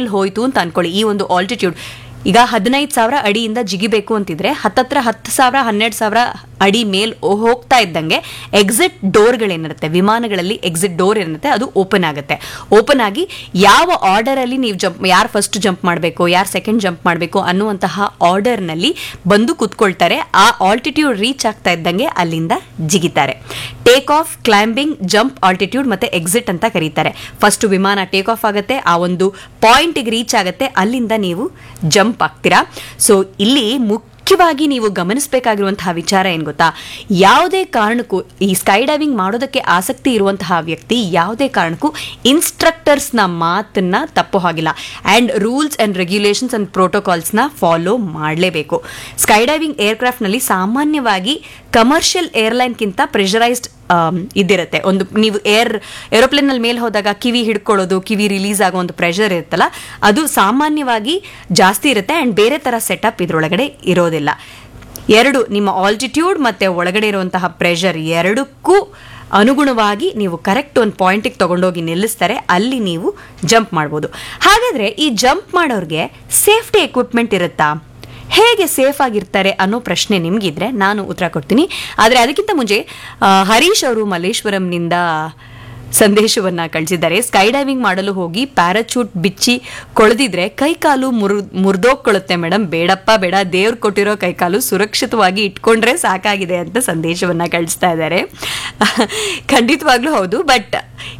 ಮೇಲೆ ಹೋಯ್ತು ಅಂತ ಅನ್ಕೊಳ್ಳಿ ಈ ಒಂದು ಆಲ್ಟಿಟ್ಯೂಡ್ ಈಗ ಹದಿನೈದು ಸಾವಿರ ಅಡಿಯಿಂದ ಜಿಗಿಬೇಕು ಅಂತಿದ್ರೆ ಹತ್ತತ್ರ ಹತ್ತು ಸಾವಿರ ಹನ್ನೆರಡು ಸಾವಿರ ಅಡಿ ಮೇಲ್ ಹೋಗ್ತಾ ಇದ್ದಂಗೆ ಎಕ್ಸಿಟ್ ಡೋರ್ಗಳೇನಿರುತ್ತೆ ವಿಮಾನಗಳಲ್ಲಿ ಎಕ್ಸಿಟ್ ಡೋರ್ ಏನಿರುತ್ತೆ ಅದು ಓಪನ್ ಆಗುತ್ತೆ ಓಪನ್ ಆಗಿ ಯಾವ ಆರ್ಡರ್ ಅಲ್ಲಿ ನೀವು ಜಂಪ್ ಯಾರು ಫಸ್ಟ್ ಜಂಪ್ ಮಾಡಬೇಕು ಯಾರು ಸೆಕೆಂಡ್ ಜಂಪ್ ಮಾಡಬೇಕು ಅನ್ನುವಂತಹ ಆರ್ಡರ್ನಲ್ಲಿ ಬಂದು ಕುತ್ಕೊಳ್ತಾರೆ ಆ ಆಲ್ಟಿಟ್ಯೂಡ್ ರೀಚ್ ಆಗ್ತಾ ಇದ್ದಂಗೆ ಅಲ್ಲಿಂದ ಜಿಗಿತಾರೆ take off climbing jump altitude ಮತ್ತೆ ಎಕ್ಸಿಟ್ ಅಂತ ಕರೀತಾರೆ ಫಸ್ಟ್ ವಿಮಾನ ಟೇಕ್ ಆಫ್ ಆಗುತ್ತೆ ಆ ಒಂದು ಪಾಯಿಂಟ್ಗೆ ರೀಚ್ ಆಗುತ್ತೆ ಅಲ್ಲಿಂದ ನೀವು ಜಂಪ್ ಆಗ್ತೀರಾ ಸೊ ಇಲ್ಲಿ ಮುಖ್ಯವಾಗಿ ನೀವು ಗಮನಿಸಬೇಕಾಗಿರುವಂತಹ ವಿಚಾರ ಏನು ಗೊತ್ತಾ ಯಾವುದೇ ಕಾರಣಕ್ಕೂ ಈ ಸ್ಕೈ ಡೈವಿಂಗ್ ಮಾಡೋದಕ್ಕೆ ಆಸಕ್ತಿ ಇರುವಂತಹ ವ್ಯಕ್ತಿ ಯಾವುದೇ ಕಾರಣಕ್ಕೂ ಇನ್ಸ್ಟ್ರಕ್ಟರ್ಸ್ನ ಮಾತನ್ನ ತಪ್ಪೋ ಹಾಗಿಲ್ಲ and rules and regulations and ಪ್ರೋಟೋಕಾಲ್ಸ್ನ ಫಾಲೋ ಮಾಡಲೇಬೇಕು ಸ್ಕೈ ಡೈವಿಂಗ್ ಏರ್ಕ್ರಾಫ್ಟ್ನಲ್ಲಿ ಸಾಮಾನ್ಯವಾಗಿ ಕಮರ್ಷಿಯಲ್ ಏರ್ಲೈನ್ಗಿಂತ ಪ್ರೆಷರೈಸ್ಡ್ ಇದಿರುತ್ತೆ ಒಂದು ನೀವು ಏರ್ ಏರೋಪ್ಲೇನಲ್ಲಿ ಮೇಲೆ ಹೋದಾಗ ಕಿವಿ ಹಿಡ್ಕೊಳ್ಳೋದು ಕಿವಿ ರಿಲೀಸ್ ಆಗೋ ಒಂದು ಪ್ರೆಷರ್ ಇರುತ್ತಲ್ಲ ಅದು ಸಾಮಾನ್ಯವಾಗಿ ಜಾಸ್ತಿ ಇರುತ್ತೆ ಆ್ಯಂಡ್ ಬೇರೆ ಥರ ಸೆಟಪ್ ಇದರೊಳಗಡೆ ಇರೋದಿಲ್ಲ ಎರಡು ನಿಮ್ಮ ಆಲ್ಟಿಟ್ಯೂಡ್ ಮತ್ತು ಒಳಗಡೆ ಇರುವಂತಹ ಪ್ರೆಷರ್ ಎರಡಕ್ಕೂ ಅನುಗುಣವಾಗಿ ನೀವು ಕರೆಕ್ಟ್ ಒಂದು ಪಾಯಿಂಟಿಗೆ ತಗೊಂಡೋಗಿ ನಿಲ್ಲಿಸ್ತಾರೆ ಅಲ್ಲಿ ನೀವು ಜಂಪ್ ಮಾಡ್ಬೋದು ಹಾಗಾದರೆ ಈ ಜಂಪ್ ಮಾಡೋರಿಗೆ ಸೇಫ್ಟಿ ಎಕ್ವಿಪ್ಮೆಂಟ್ ಇರುತ್ತಾ ಹೇಗೆ ಸೇಫ್ ಆಗಿರ್ತಾರೆ ಅನ್ನೋ ಪ್ರಶ್ನೆ ನಿಮಗಿದ್ರೆ ನಾನು ಉತ್ತರ ಕೊಡ್ತೀನಿ ಆದರೆ ಅದಕ್ಕಿಂತ ಮುಂಚೆ ಆ, ಹರೀಶ್ ಅವರು ಮಲ್ಲೇಶ್ವರಂನಿಂದ ಸಂದೇಶವನ್ನ ಕಳಿಸಿದ್ದಾರೆ ಸ್ಕೈ ಡೈವಿಂಗ್ ಮಾಡಲು ಹೋಗಿ ಪ್ಯಾರಾಚೂಟ್ ಬಿಚ್ಚಿ ಕೊಳೆದಿದ್ರೆ ಕೈಕಾಲು ಮುರು ಮುರಿದೋಗ್ಕೊಳ್ಳುತ್ತೆ ಮೇಡಮ್ ಬೇಡಪ್ಪ ಬೇಡ ದೇವ್ರು ಕೊಟ್ಟಿರೋ ಕೈಕಾಲು ಸುರಕ್ಷಿತವಾಗಿ ಇಟ್ಕೊಂಡ್ರೆ ಸಾಕಾಗಿದೆ ಅಂತ ಸಂದೇಶವನ್ನ ಕಳಿಸ್ತಾ ಇದ್ದಾರೆ ಖಂಡಿತವಾಗ್ಲೂ ಹೌದು ಬಟ್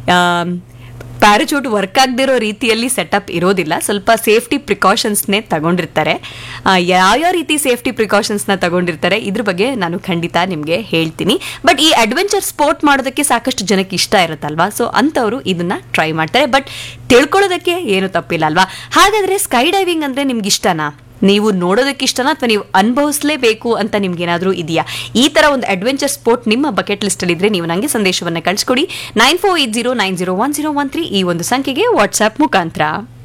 ಪ್ಯಾರಾಚೂಟ್ ವರ್ಕ್ ಆಗದಿರೋ ರೀತಿಯಲ್ಲಿ ಸೆಟಪ್ ಇರೋದಿಲ್ಲ ಸ್ವಲ್ಪ ಸೇಫ್ಟಿ ಪ್ರಿಕಾಷನ್ಸ್ನೇ ತಗೊಂಡಿರ್ತಾರೆ ಆ, ಯಾವ್ಯಾವ ರೀತಿ ಸೇಫ್ಟಿ ಪ್ರಿಕಾಷನ್ಸ್ನ ತಗೊಂಡಿರ್ತಾರೆ ಇದ್ರ ಬಗ್ಗೆ ನಾನು ಖಂಡಿತ ನಿಮಗೆ ಹೇಳ್ತೀನಿ ಬಟ್ ಈ ಅಡ್ವೆಂಚರ್ ಸ್ಪೋರ್ಟ್ ಮಾಡೋದಕ್ಕೆ ಸಾಕಷ್ಟು ಜನಕ್ಕೆ ಇಷ್ಟ ಇರುತ್ತಲ್ವಾ ಸೊ ಅಂಥವ್ರು ಇದನ್ನ ಟ್ರೈ ಮಾಡ್ತಾರೆ ಬಟ್ ತಿಳ್ಕೊಳ್ಳೋದಕ್ಕೆ ಏನು ತಪ್ಪಿಲ್ಲ ಅಲ್ವಾ ಹಾಗಾದ್ರೆ ಸ್ಕೈ ಡೈವಿಂಗ್ ಅಂದ್ರೆ ನಿಮ್ಗೆ ಇಷ್ಟನಾ ನೀವು ನೋಡೋದಕ್ಕೆ ಇಷ್ಟನಾ ಅಥವಾ ನೀವು ಅನುಭವಿಸಲೇಬೇಕು ಅಂತ ನಿಮ್ಗೆ ಏನಾದರೂ ಇದೆಯಾ ಈ ತರ ಒಂದು ಅಡ್ವೆಂಚರ್ ಸ್ಪೋರ್ಟ್ ನಿಮ್ಮ ಬಕೆಟ್ ಲಿಸ್ಟ್ ಅಲ್ಲಿ ಇದ್ರೆ ನೀವು ನನಗೆ ಸಂದೇಶವನ್ನ ಕಳಿಸ್ಕೊಡಿ nine four eight zero nine zero one zero one three ಈ ಒಂದು ಸಂಖ್ಯೆಗೆ ವಾಟ್ಸ್ಆಪ್ ಮುಖಾಂತರ